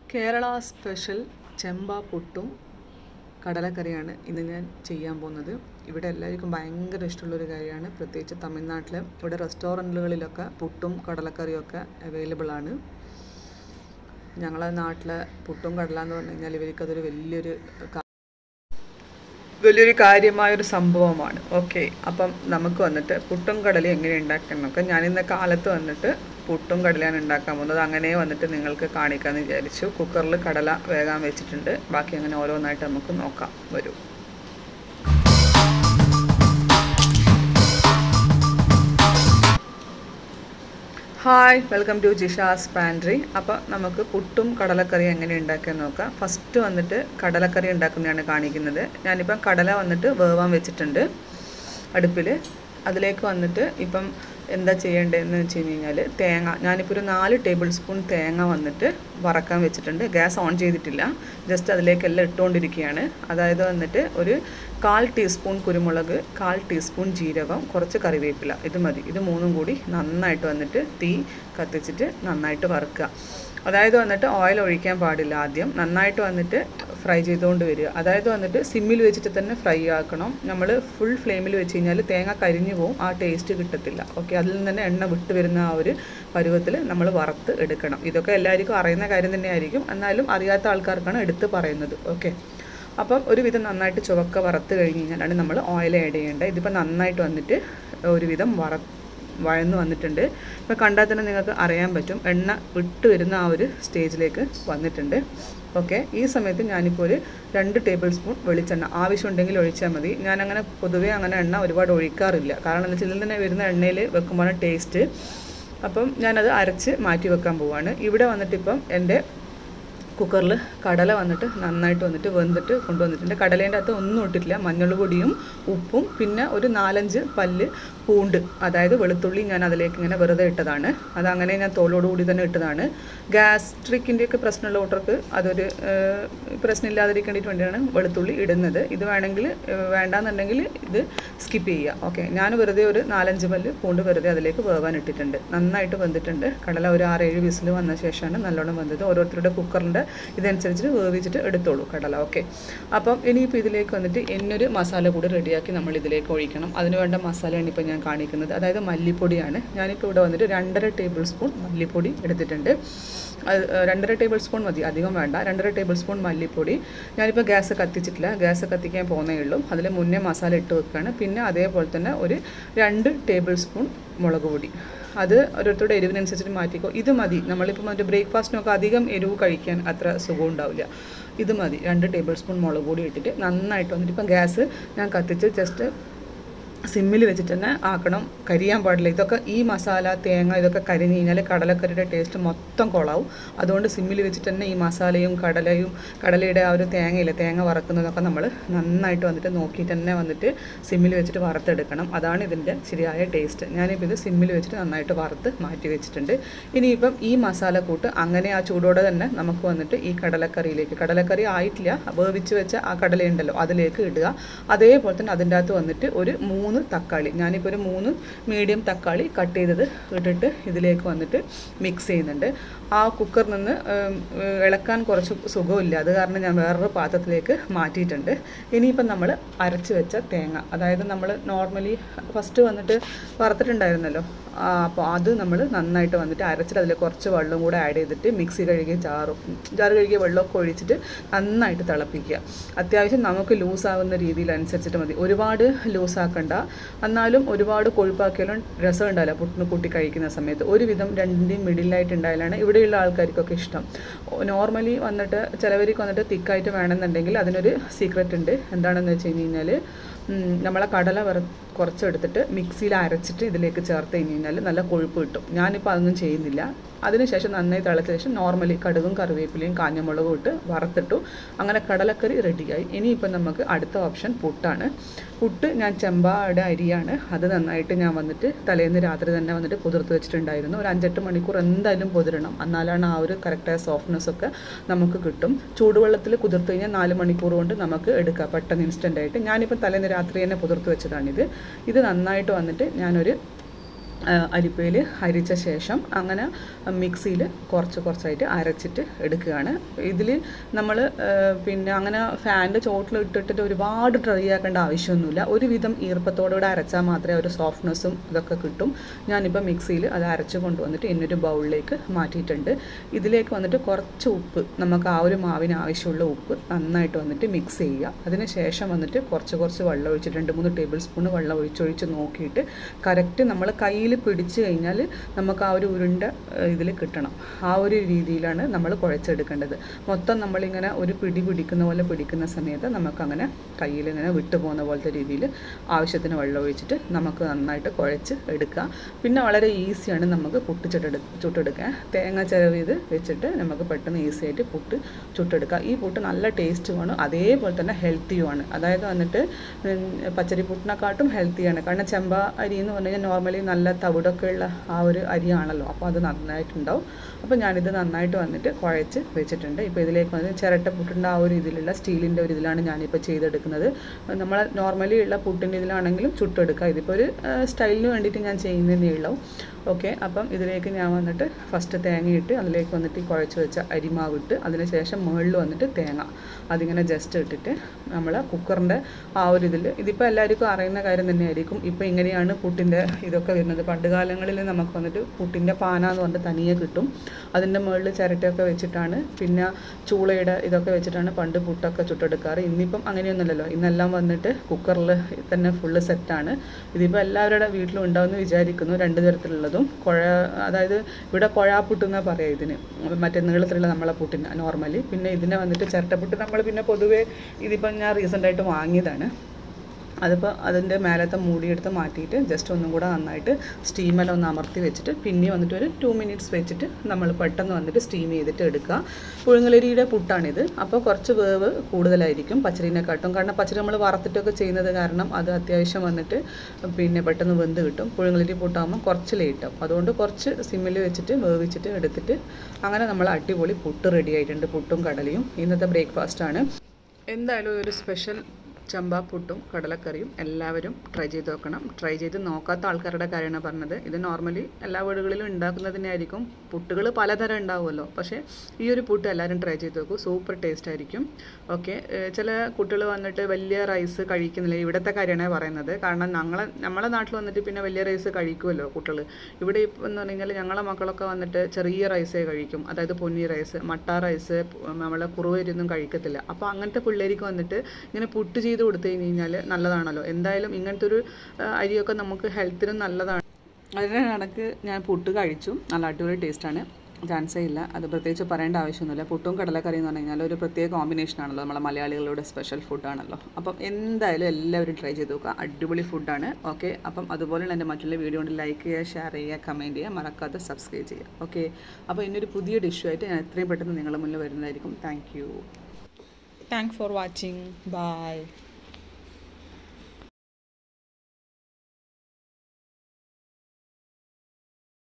Kerala special ചെമ്പ പുട്ടും കടലക്കറിയാണ് ഇന്ന് ഞാൻ ചെയ്യാൻ പോകുന്നത് ഇവിടെ എല്ലാവർക്കും ഭയങ്കര ഇഷ്ടമുള്ളൊരു കാര്യമാണ് പ്രത്യേകിച്ച് തമിഴ്നാട്ടിൽ ഇവിടെ റെസ്റ്റോറൻറ്റുകളിലൊക്കെ പുട്ടും കടലക്കറിയും ഒക്കെ അവൈലബിൾ ആണ് ഞങ്ങളെ നാട്ടിലെ പുട്ടും കടല എന്ന് പറഞ്ഞു കഴിഞ്ഞാൽ ഇവർക്കതൊരു വലിയൊരു ക- വലിയൊരു കാര്യമായൊരു സംഭവമാണ് ഓക്കെ അപ്പം നമുക്ക് വന്നിട്ട് പുട്ടും കടലയും എങ്ങനെ ഉണ്ടാക്കാൻ നോക്കാം ഞാൻ ഇന്ന് കാലത്ത് വന്നിട്ട് പുട്ടും കടലയാണ് ഉണ്ടാക്കാൻ പോകുന്നത് അങ്ങനെ വന്നിട്ട് നിങ്ങൾക്ക് കാണിക്കാമെന്ന് വിചാരിച്ചു കുക്കറിൽ കടല വേകാൻ വെച്ചിട്ടുണ്ട് ബാക്കി അങ്ങനെ ഓരോന്നായിട്ട് നമുക്ക് നോക്കാം വരൂ hi welcome to Jisha's pantry അപ്പോൾ നമുക്ക് പുട്ടും കടലക്കറിയും എങ്ങനെ ഉണ്ടാക്കാൻ നോക്കാം ഫസ്റ്റ് വന്നിട്ട് കടലക്കറി ഉണ്ടാക്കുന്നതാണ് കാണിക്കുന്നത് ഞാനിപ്പം കടല വന്നിട്ട് വേവാൻ വെച്ചിട്ടുണ്ട് അടുപ്പിൽ അതിലേക്ക് വന്നിട്ട് ഇപ്പം എന്താ ചെയ്യേണ്ടതെന്ന് വെച്ച് കഴിഞ്ഞ് കഴിഞ്ഞാൽ തേങ്ങ ഞാനിപ്പോൾ ഒരു നാല് ടേബിൾ സ്പൂൺ തേങ്ങ വന്നിട്ട് വറക്കാൻ വെച്ചിട്ടുണ്ട് ഗ്യാസ് ഓൺ ചെയ്തിട്ടില്ല ജസ്റ്റ് അതിലേക്കെല്ലാം ഇട്ടുകൊണ്ടിരിക്കുകയാണ് അതായത് വന്നിട്ട് ഒരു കാൽ ടീസ്പൂൺ കുരുമുളക് കാൽ ടീസ്പൂൺ ജീരകം കുറച്ച് കറിവേപ്പില ഇത് മതി ഇത് മൂന്നും കൂടി നന്നായിട്ട് വന്നിട്ട് തീ കത്തിച്ചിട്ട് നന്നായിട്ട് വറുക്കുക അതായത് വന്നിട്ട് ഓയിൽ ഒഴിക്കാൻ പാടില്ല ആദ്യം നന്നായിട്ട് വന്നിട്ട് ഫ്രൈ ചെയ്തുകൊണ്ട് വരിക അതായത് വന്നിട്ട് സിമ്മിൽ വെച്ചിട്ട് തന്നെ ഫ്രൈ ആക്കണം നമ്മൾ ഫുൾ ഫ്ലെയിമിൽ വെച്ച് കഴിഞ്ഞാൽ തേങ്ങ കരിഞ്ഞു പോകും ആ ടേസ്റ്റ് കിട്ടത്തില്ല ഓക്കെ അതിൽ നിന്ന് തന്നെ എണ്ണ വിട്ട് വരുന്ന ആ ഒരു പരുവത്തിൽ നമ്മൾ വറുത്ത് എടുക്കണം ഇതൊക്കെ എല്ലാവർക്കും അറിയുന്ന കാര്യം തന്നെയായിരിക്കും എന്നാലും അറിയാത്ത ആൾക്കാർക്കാണ് എടുത്ത് പറയുന്നത് ഓക്കെ അപ്പം ഒരുവിധം നന്നായിട്ട് ചുവക്ക വറുത്ത് കഴിഞ്ഞ് കഴിഞ്ഞാലാണ് നമ്മൾ ഓയിൽ ആഡ് ചെയ്യേണ്ടത് ഇതിപ്പോൾ നന്നായിട്ട് വന്നിട്ട് ഒരുവിധം വറ വഴന്ന് വന്നിട്ടുണ്ട് ഇപ്പോൾ കണ്ടാൽ തന്നെ നിങ്ങൾക്ക് അറിയാൻ പറ്റും എണ്ണ വിട്ട് വരുന്ന ആ ഒരു സ്റ്റേജിലേക്ക് വന്നിട്ടുണ്ട് ഓക്കെ ഈ സമയത്ത് ഞാനിപ്പോൾ ഒരു രണ്ട് ടേബിൾ സ്പൂൺ വെളിച്ചെണ്ണ ആവശ്യമുണ്ടെങ്കിൽ ഒഴിച്ചാൽ മതി ഞാനങ്ങനെ പൊതുവേ അങ്ങനെ എണ്ണ ഒരുപാട് ഒഴിക്കാറില്ല കാരണം എന്താ വെച്ചാൽ ഇതിൽ തന്നെ വരുന്ന എണ്ണയിൽ വെക്കുമ്പോഴാണ് ടേസ്റ്റ് അപ്പം ഞാനത് അരച്ച് മാറ്റി വെക്കാൻ പോവാണ് ഇവിടെ വന്നിട്ടിപ്പം എൻ്റെ കുക്കറിൽ കടല വന്നിട്ട് നന്നായിട്ട് വന്നിട്ട് വെന്തിട്ട് കൊണ്ടുവന്നിട്ടുണ്ട് കടലേൻ്റെ അകത്ത് ഒന്നും ഇട്ടിട്ടില്ല മഞ്ഞൾ പൊടിയും ഉപ്പും പിന്നെ ഒരു നാലഞ്ച് പല്ല് പൂണ്ട് അതായത് വെളുത്തുള്ളി ഞാൻ അതിലേക്ക് ഇങ്ങനെ വെറുതെ ഇട്ടതാണ് അതങ്ങനെ ഞാൻ തോലോടുകൂടി തന്നെ ഇട്ടതാണ് ഗ്യാസ്ട്രിക്കിൻ്റെയൊക്കെ പ്രശ്നമുള്ള കൂട്ടർക്ക് അതൊരു ഏഹ്, പ്രശ്നമില്ലാതിരിക്കേണ്ടിട്ട് വേണ്ടിയാണ് വെളുത്തുള്ളി ഇടുന്നത് ഇത് വേണമെങ്കിൽ ഏഹ്, വേണ്ടാന്നുണ്ടെങ്കിൽ ഇത് സ്കിപ്പ് ചെയ്യുക ഓക്കെ ഞാൻ വെറുതെ ഒരു നാലഞ്ച് പല്ല് പൂണ്ട് വെറുതെ അതിലേക്ക് വേവാൻ ഇട്ടിട്ടുണ്ട് നന്നായിട്ട് വെന്തിട്ടുണ്ട് കടല ഒരു ആറേഴ് വിസിൽ വന്ന ശേഷമാണ് നല്ലോണം വെന്തത് ഓരോരുത്തരുടെ കുക്കറിൻ്റെ ഇതനുസരിച്ചിട്ട് വേവിച്ചിട്ട് എടുത്തോളൂ കടല ഓക്കെ അപ്പം ഇനിയിപ്പോൾ ഇതിലേക്ക് വന്നിട്ട് എന്നൊരു മസാല കൂടി റെഡിയാക്കി നമ്മൾ ഇതിലേക്ക് ഒഴിക്കണം അതിന് വേണ്ട മസാലയാണ് ഇപ്പോൾ ഞാൻ കാണിക്കുന്നത് അതായത് മല്ലിപ്പൊടിയാണ് ഞാനിപ്പോൾ ഇവിടെ വന്നിട്ട് രണ്ടര ടേബിൾ സ്പൂൺ മല്ലിപ്പൊടി എടുത്തിട്ടുണ്ട് അത് ഏഹ്, രണ്ടര ടേബിൾ സ്പൂൺ മതി അധികം വേണ്ട രണ്ടര ടേബിൾ സ്പൂൺ മല്ലിപ്പൊടി ഞാനിപ്പോൾ ഗ്യാസ് കത്തിച്ചിട്ടില്ല ഗ്യാസ് കത്തിക്കാൻ പോകുന്നേ ഉള്ളൂ അതിൽ മുന്നേ മസാല ഇട്ട് വെക്കുകയാണ് പിന്നെ അതേപോലെ തന്നെ ഒരു രണ്ട് ടേബിൾ സ്പൂൺ മുളക് പൊടി അത് ഓരോരുത്തരുടെ എരിവിനനുസരിച്ചിട്ട് മാറ്റിക്കോ ഇത് മതി നമ്മളിപ്പോൾ മറ്റേ ബ്രേക്ക്ഫാസ്റ്റിനൊക്കെ അധികം എരിവ് കഴിക്കാൻ അത്ര സുഖം ഉണ്ടാവില്ല ഇത് മതി രണ്ട് ടേബിൾ സ്പൂൺ മുളക് പൊടി ഇട്ടിട്ട് നന്നായിട്ട് വന്നിട്ട് ഇപ്പം ഗ്യാസ് ഞാൻ കത്തിച്ച് ജസ്റ്റ് സിമ്മിൽ വെച്ചിട്ട് തന്നെ ആക്കണം കരിയാൻ പാടില്ല ഇതൊക്കെ ഈ മസാല തേങ്ങ ഇതൊക്കെ കരിഞ്ഞ് കഴിഞ്ഞാൽ കടലക്കറിയുടെ ടേസ്റ്റ് മൊത്തം കൊളാവും അതുകൊണ്ട് സിമ്മിൽ വെച്ചിട്ട് തന്നെ ഈ മസാലയും കടലയും കടലയുടെ ആ ഒരു തേങ്ങയില്ല തേങ്ങ വറക്കുന്നതൊക്കെ നമ്മൾ നന്നായിട്ട് വന്നിട്ട് നോക്കിയിട്ട് തന്നെ വന്നിട്ട് സിമ്മിൽ വെച്ചിട്ട് വറുത്തെടുക്കണം അതാണ് ഇതിൻ്റെ ശരിയായ ടേസ്റ്റ് ഞാനിപ്പോൾ ഇത് സിമ്മിൽ വെച്ചിട്ട് നന്നായിട്ട് വറുത്ത് മാറ്റി വെച്ചിട്ടുണ്ട് ഇനിയിപ്പം ഈ മസാലക്കൂട്ട് അങ്ങനെ ആ ചൂടോടെ തന്നെ നമുക്ക് വന്നിട്ട് ഈ കടലക്കറിയിലേക്ക് കടലക്കറി ആയിട്ടില്ല വേവിച്ച് വെച്ച ആ കടലയുണ്ടല്ലോ അതിലേക്ക് ഇടുക അതേപോലെ തന്നെ അതിൻ്റെ അകത്ത് വന്നിട്ട് ഒരു മൂന്ന് തക്കാളി ഞാനിപ്പോൾ ഒരു മൂന്ന് മീഡിയം തക്കാളി കട്ട് ചെയ്തത് ഇട്ടിട്ട് ഇതിലേക്ക് വന്നിട്ട് മിക്സ് ചെയ്യുന്നുണ്ട് ആ കുക്കറിൽ നിന്ന് ഉം, ഉം, ഇളക്കാൻ കുറച്ച് സുഖമില്ല അത് കാരണം ഞാൻ വേറൊരു പാത്രത്തിലേക്ക് മാറ്റിയിട്ടുണ്ട് ഇനിയിപ്പം നമ്മൾ അരച്ച് വെച്ച തേങ്ങ അതായത് നമ്മൾ നോർമലി ഫസ്റ്റ് വന്നിട്ട് വറുത്തിട്ടുണ്ടായിരുന്നല്ലോ ആ, അപ്പോൾ അത് നമ്മൾ നന്നായിട്ട് വന്നിട്ട് അരച്ചിട്ട് അതിൽ കുറച്ച് വെള്ളം കൂടെ ആഡ് ചെയ്തിട്ട് മിക്സി കഴുകിയ ചാറും ചാറ് കഴുകിയ വെള്ളമൊക്കെ ഒഴിച്ചിട്ട് നന്നായിട്ട് തിളപ്പിക്കുക അത്യാവശ്യം നമുക്ക് ലൂസാവുന്ന രീതിയിൽ അനുസരിച്ചിട്ട് മതി ഒരുപാട് ലൂസാക്കണ്ട എന്നാലും ഒരുപാട് കൊഴുപ്പാക്കിയാലും രസം ഉണ്ടാവില്ല പുട്ടിന് കൂട്ടി കഴിക്കുന്ന സമയത്ത് ഒരുവിധം രണ്ടിൻ്റെയും മിഡിലായിട്ട് ഉണ്ടായാലാണ് ഇവിടെയുള്ള ആൾക്കാർക്കൊക്കെ ഇഷ്ടം നോർമലി വന്നിട്ട് ചിലവർക്ക് വന്നിട്ട് തിക്കായിട്ട് വേണമെന്നുണ്ടെങ്കിൽ അതിനൊരു സീക്രട്ട് ഉണ്ട് എന്താണെന്ന് വെച്ച് കഴിഞ്ഞ് കഴിഞ്ഞാൽ ഉം, നമ്മളെ കടല വറ കുറച്ചെടുത്തിട്ട് മിക്സിയിൽ അരച്ചിട്ട് ഇതിലേക്ക് ചേർത്ത് കഴിഞ്ഞ് കഴിഞ്ഞാൽ നല്ല കൊഴുപ്പ് കിട്ടും ഞാനിപ്പോൾ അതൊന്നും ചെയ്യുന്നില്ല അതിനുശേഷം നന്നായി തിളച്ച ശേഷം നോർമലി കടുകും കറിവേപ്പിലയും കാഞ്ഞമുളകും ഇട്ട് വറുത്തിട്ടു അങ്ങനെ കടലക്കറി റെഡിയായി ഇനിയിപ്പം നമുക്ക് അടുത്ത ഓപ്ഷൻ പുട്ടാണ് പുട്ട് ഞാൻ ചെമ്പാടെ അരിയാണ് അത് നന്നായിട്ട് ഞാൻ വന്നിട്ട് തലേന്ന് രാത്രി തന്നെ വന്നിട്ട് കുതിർത്ത് വെച്ചിട്ടുണ്ടായിരുന്നു ഒരു അഞ്ചെട്ട് മണിക്കൂർ എന്തായാലും കുതിരണം എന്നാലാണ് ആ ഒരു കറക്റ്റായ സോഫ്റ്റ്നെസ് ഒക്കെ നമുക്ക് കിട്ടും ചൂടുവെള്ളത്തിൽ കുതിർത്ത് കഴിഞ്ഞാൽ നാല് മണിക്കൂർ കൊണ്ട് നമുക്ക് എടുക്കാം പെട്ടെന്ന് ഇൻസ്റ്റൻ്റ് ആയിട്ട് ഞാനിപ്പോൾ തലേന്ന് രാത്രി തന്നെ കുതിർത്ത് വെച്ചതാണിത് ഇത് നന്നായിട്ട് വന്നിട്ട് ഞാനൊരു അരിപ്പയിൽ അരിച്ച ശേഷം അങ്ങനെ മിക്സിയിൽ കുറച്ച് കുറച്ചായിട്ട് അരച്ചിട്ട് എടുക്കുകയാണ് ഇതിൽ നമ്മൾ പിന്നെ അങ്ങനെ ഫാനിൻ്റെ ചോട്ടിൽ ഇട്ടിട്ട് ഒരുപാട് ഡ്രൈ ആക്കേണ്ട ആവശ്യമൊന്നുമില്ല ഒരുവിധം ഈർപ്പത്തോടുകൂടെ അരച്ചാൽ മാത്രമേ ഒരു സോഫ്റ്റ്നെസ്സും ഇതൊക്കെ കിട്ടും ഞാനിപ്പോൾ മിക്സിയിൽ അത് അരച്ച് കൊണ്ടുവന്നിട്ട് ഇന്നൊരു ബൗളിലേക്ക് മാറ്റിയിട്ടുണ്ട് ഇതിലേക്ക് വന്നിട്ട് കുറച്ച് ഉപ്പ് നമുക്ക് ആ ഒരു മാവിന് ആവശ്യമുള്ള ഉപ്പ് നന്നായിട്ട് വന്നിട്ട് മിക്സ് ചെയ്യുക അതിന് ശേഷം വന്നിട്ട് കുറച്ച് കുറച്ച് വെള്ളം ഒഴിച്ചിട്ട് രണ്ട് മൂന്ന് ടേബിൾ സ്പൂൺ വെള്ളം ഒഴിച്ചൊഴിച്ച് നോക്കിയിട്ട് കറക്റ്റ് നമ്മൾ കയ്യിൽ പിടിച്ച് കഴിഞ്ഞാൽ നമുക്ക് ആ ഒരു ഉരുണ്ട ഇതിൽ കിട്ടണം ആ ഒരു രീതിയിലാണ് നമ്മൾ കുഴച്ചെടുക്കേണ്ടത് മൊത്തം നമ്മളിങ്ങനെ ഒരു പിടി പിടിക്കുന്ന പോലെ പിടിക്കുന്ന സമയത്ത് നമുക്കങ്ങനെ കയ്യിൽ ഇങ്ങനെ വിട്ടു പോകുന്ന പോലത്തെ രീതിയിൽ ആവശ്യത്തിന് വെള്ളം ഒഴിച്ചിട്ട് നമുക്ക് നന്നായിട്ട് കുഴച്ച് എടുക്കുക പിന്നെ വളരെ ഈസിയാണ് നമുക്ക് പുട്ട് ചുട്ടെടു ചുട്ടെടുക്കാൻ തേങ്ങ ചിരവ് ഇത് വെച്ചിട്ട് നമുക്ക് പെട്ടെന്ന് ഈസി ആയിട്ട് പുട്ട് ചുട്ടെടുക്കുക ഈ പുട്ട് നല്ല ടേസ്റ്റുമാണ് അതേപോലെ തന്നെ ഹെൽത്തിയുമാണ് അതായത് വന്നിട്ട് ഉം, പച്ചരി പുട്ടിനെക്കാട്ടും ഹെൽത്തിയാണ് കാരണം ചെമ്പ അരി എന്ന് പറഞ്ഞു കഴിഞ്ഞാൽ നോർമലി നല്ല തവിടൊക്കെ ഉള്ള ആ ഒരു അരിയാണല്ലോ അപ്പോൾ അത് നന്നായിട്ടുണ്ടാവും അപ്പോൾ ഞാനിത് നന്നായിട്ട് വന്നിട്ട് കുഴച്ച് വെച്ചിട്ടുണ്ട് ഇപ്പോൾ ഇതിലേക്ക് വന്ന് ചിരട്ട പുട്ടിൻ്റെ ആ ഒരു ഇതിലുള്ള സ്റ്റീലിൻ്റെ ഒരു ഇതിലാണ് ഞാനിപ്പോൾ ചെയ്തെടുക്കുന്നത് നമ്മൾ നോർമലി ഉള്ള പുട്ടിൻ്റെ ഇതിലാണെങ്കിലും ചുട്ടെടുക്കുക ഇതിപ്പോൾ ഒരു സ്റ്റൈലിന് വേണ്ടിയിട്ട് ഞാൻ ചെയ്യുന്നതേ ഉള്ളൂ ഓക്കെ അപ്പം ഇതിലേക്ക് ഞാൻ വന്നിട്ട് ഫസ്റ്റ് തേങ്ങയിട്ട് അതിലേക്ക് വന്നിട്ട് ഈ കുഴച്ച് വെച്ച അരിമാവ് ഇട്ട് അതിന് ശേഷം മുകളിൽ വന്നിട്ട് തേങ്ങ അതിങ്ങനെ ജസ്റ്റ് ഇട്ടിട്ട് നമ്മൾ കുക്കറിൻ്റെ ആ ഒരു ഇതിൽ ഇതിപ്പോൾ എല്ലാവർക്കും അറിയുന്ന കാര്യം തന്നെയായിരിക്കും ഇപ്പോൾ ഇങ്ങനെയാണ് പുട്ടിൻ്റെ ഇതൊക്കെ വരുന്നത് പണ്ട് കാലങ്ങളിൽ നമുക്ക് വന്നിട്ട് പുട്ടിൻ്റെ പാന എന്ന് പറഞ്ഞിട്ട് തനിയെ കിട്ടും അതിൻ്റെ മുകളിൽ ചിരട്ടയൊക്കെ വെച്ചിട്ടാണ് പിന്നെ ചൂളയുടെ ഇതൊക്കെ വെച്ചിട്ടാണ് പണ്ട് പുട്ടൊക്കെ ചുട്ടെടുക്കാറ് ഇന്നിപ്പം അങ്ങനെയൊന്നുമല്ലല്ലോ ഇന്നെല്ലാം വന്നിട്ട് കുക്കറിൽ തന്നെ ഫുള്ള് സെറ്റാണ് ഇതിപ്പോൾ എല്ലാവരുടെ വീട്ടിലും ഉണ്ടാവുമെന്ന് വിചാരിക്കുന്നു രണ്ട് തരത്തിലുള്ളതും കുഴ അതായത് ഇവിടെ കുഴാപ്പുട്ട് എന്നാണ് പറയുക ഇതിന് മറ്റേ നീളത്തിലുള്ള നമ്മളെ പുട്ടിന് നോർമലി പിന്നെ ഇതിനെ വന്നിട്ട് ചിരട്ടപ്പുട്ട് നമ്മൾ പിന്നെ പൊതുവേ ഇതിപ്പം ഞാൻ റീസെൻ്റായിട്ട് വാങ്ങിയതാണ് അതിപ്പോൾ അതിൻ്റെ മേലത്തെ മൂടിയെടുത്ത് മാറ്റിയിട്ട് ജസ്റ്റ് ഒന്നും കൂടെ നന്നായിട്ട് സ്റ്റീമെല്ലാം ഒന്ന് അമർത്തി വെച്ചിട്ട് പിന്നെ വന്നിട്ട് ഒരു ടു മിനിറ്റ്സ് വെച്ചിട്ട് നമ്മൾ പെട്ടെന്ന് വന്നിട്ട് സ്റ്റീം ചെയ്തിട്ട് എടുക്കുക പുഴുങ്ങലരിയുടെ പുട്ടാണിത് അപ്പോൾ കുറച്ച് വേവ് കൂടുതലായിരിക്കും പച്ചരിനെക്കാട്ടും കാരണം പച്ചരി നമ്മൾ വറുത്തിട്ടൊക്കെ ചെയ്യുന്നത് കാരണം അത് അത്യാവശ്യം വന്നിട്ട് പിന്നെ പെട്ടെന്ന് വെന്ത് കിട്ടും പുഴുങ്ങലരി പുട്ടാകുമ്പോൾ കുറച്ച് ലേറ്റ് ആവും അതുകൊണ്ട് കുറച്ച് സിമ്മിൽ വെച്ചിട്ട് വേവിച്ചിട്ട് എടുത്തിട്ട് അങ്ങനെ നമ്മൾ അടിപൊളി പുട്ട് റെഡി ആയിട്ടുണ്ട് പുട്ടും കടലയും ഇന്നത്തെ ബ്രേക്ക്ഫാസ്റ്റാണ് എന്തായാലും ഒരു സ്പെഷ്യൽ ചമ്പ പുട്ടും കടലക്കറിയും എല്ലാവരും ട്രൈ ചെയ്ത് നോക്കണം ട്രൈ ചെയ്ത് നോക്കാത്ത ആൾക്കാരുടെ കാര്യമാണ് പറഞ്ഞത് ഇത് നോർമലി എല്ലാ വീടുകളിലും ഉണ്ടാക്കുന്നതിനായിരിക്കും പുട്ടുകൾ പലതരം ഉണ്ടാവുമല്ലോ പക്ഷേ ഈ ഒരു പുട്ട് എല്ലാവരും ട്രൈ ചെയ്ത് നോക്കൂ സൂപ്പർ ടേസ്റ്റ് ആയിരിക്കും ഓക്കെ ചില കുട്ടികൾ വന്നിട്ട് വലിയ റൈസ് കഴിക്കുന്നില്ല ഇവിടുത്തെ കാര്യമാണ് പറയുന്നത് കാരണം ഞങ്ങളെ നമ്മളെ നാട്ടിൽ വന്നിട്ട് പിന്നെ വലിയ റൈസ് കഴിക്കുമല്ലോ കുട്ടികൾ ഇവിടെ ഇപ്പം എന്ന് പറഞ്ഞു കഴിഞ്ഞാൽ ഞങ്ങളെ മക്കളൊക്കെ വന്നിട്ട് ചെറിയ റൈസേ കഴിക്കും അതായത് പൊന്നി റൈസ് മട്ട റൈസ് നമ്മളെ കുറുവരിയൊന്നും കഴിക്കത്തില്ല അപ്പോൾ അങ്ങനത്തെ പിള്ളേർക്ക് വന്നിട്ട് ഇങ്ങനെ പുട്ട് ചെയ്ത് കൊടുത്തു കഴിഞ്ഞ് കഴിഞ്ഞാൽ നല്ലതാണല്ലോ എന്തായാലും ഇങ്ങനത്തെ ഒരു ആ, അരിയൊക്കെ നമുക്ക് ഹെൽത്തിനും നല്ലതാണ് അതിന് കണക്ക് ഞാൻ പുട്ട് കഴിച്ചു നല്ല അടിപൊളി ടേസ്റ്റാണ് ചാൻസേ ഇല്ല അത് പ്രത്യേകിച്ച് പറയേണ്ട ആവശ്യമൊന്നുമില്ല പുട്ടും കടലക്കറി എന്ന് പറഞ്ഞു കഴിഞ്ഞാൽ ഒരു പ്രത്യേക കോമ്പിനേഷൻ ആണല്ലോ നമ്മളെ മലയാളികളുടെ സ്പെഷ്യൽ ഫുഡാണല്ലോ അപ്പം എന്തായാലും എല്ലാവരും ട്രൈ ചെയ്ത് നോക്കുക അടിപൊളി ഫുഡാണ് ഓക്കെ അപ്പം അതുപോലെ എൻ്റെ മറ്റുള്ള വീഡിയോ കൊണ്ട് ലൈക്ക് ചെയ്യുക ഷെയർ ചെയ്യുക കമൻറ്റ് ചെയ്യുക മറക്കാതെ സബ്സ്ക്രൈബ് ചെയ്യുക ഓക്കെ അപ്പോൾ ഇന്നൊരു പുതിയ ഡിഷുമായിട്ട് ഞാൻ എത്രയും പെട്ടെന്ന് നിങ്ങളുടെ മുന്നിൽ വരുന്നതായിരിക്കും thank you Thanks for watching. Bye.